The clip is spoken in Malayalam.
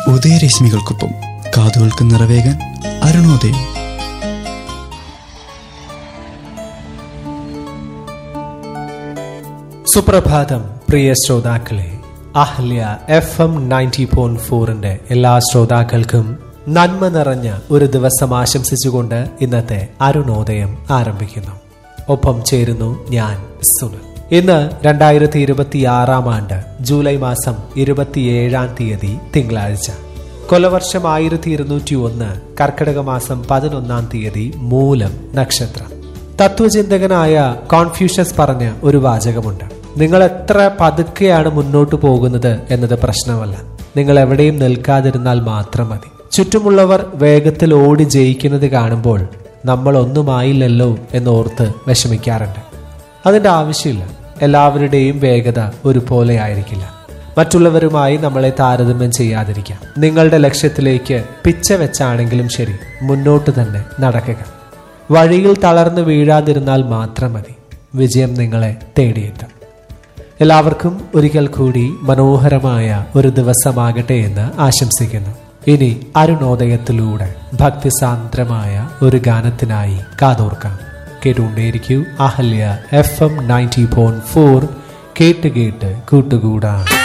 ഉദയരശ്മികൾക്കൊപ്പം കാതുകൾക്ക് നിറവേകാൻ അരുണോദയം സുപ്രഭാതം പ്രിയ ശ്രോതാക്കളെ Ahalya F M ninety point ഫോറിന്റെ എല്ലാ ശ്രോതാക്കൾക്കും നന്മ നിറഞ്ഞ ഒരു ദിവസം ആശംസിച്ചുകൊണ്ട് ഇന്നത്തെ അരുണോദയം ആരംഭിക്കുന്നു ഒപ്പം ചേരുന്നു ഞാൻ സുനിൽ ഇന്ന് രണ്ടായിരത്തി ഇരുപത്തി ആറാം ആണ്ട് ജൂലൈ മാസം ഇരുപത്തിയേഴാം തീയതി തിങ്കളാഴ്ച കൊലവർഷം ആയിരത്തി ഇരുന്നൂറ്റി ഒന്ന് കർക്കിടക മാസം പതിനൊന്നാം തീയതി മൂലം നക്ഷത്രം തത്വചിന്തകനായ കോൺഫ്യൂഷ്യസ് പറഞ്ഞ ഒരു വാചകമുണ്ട് നിങ്ങൾ എത്ര പതുക്കെയാണ് മുന്നോട്ട് പോകുന്നത് എന്നത് പ്രശ്നമല്ല നിങ്ങൾ എവിടെയും നിൽക്കാതിരുന്നാൽ മാത്രം മതി ചുറ്റുമുള്ളവർ വേഗത്തിൽ ഓടി ജയിക്കുന്നത് കാണുമ്പോൾ നമ്മൾ ഒന്നുമായില്ലല്ലോ എന്നോർത്ത് വിഷമിക്കാറുണ്ട് അതിന്റെ ആവശ്യമില്ല എല്ലാവരുടെയും വേഗത ഒരുപോലെ ആയിരിക്കില്ല മറ്റുള്ളവരുമായി നമ്മളെ താരതമ്യം ചെയ്യാതിരിക്കാം നിങ്ങളുടെ ലക്ഷ്യത്തിലേക്ക് പിച്ച വെച്ചാണെങ്കിലും ശരി മുന്നോട്ട് തന്നെ നടക്കുക വഴിയിൽ തളർന്നു വീഴാതിരുന്നാൽ മാത്രം മതി വിജയം നിങ്ങളെ തേടിയെത്തും എല്ലാവർക്കും ഒരിക്കൽ കൂടി മനോഹരമായ ഒരു ദിവസമാകട്ടെ എന്ന് ആശംസിക്കുന്നു ഇനി അരുണോദയത്തിലൂടെ ഭക്തിസാന്ദ്രമായ ഒരു ഗാനത്തിനായി കാതോർക്കാം കേട്ടുകൊണ്ടേയിരിക്കൂ Ahalya F M ninety point four കേട്ട് കേട്ട് കൂട്ടുകൂടാം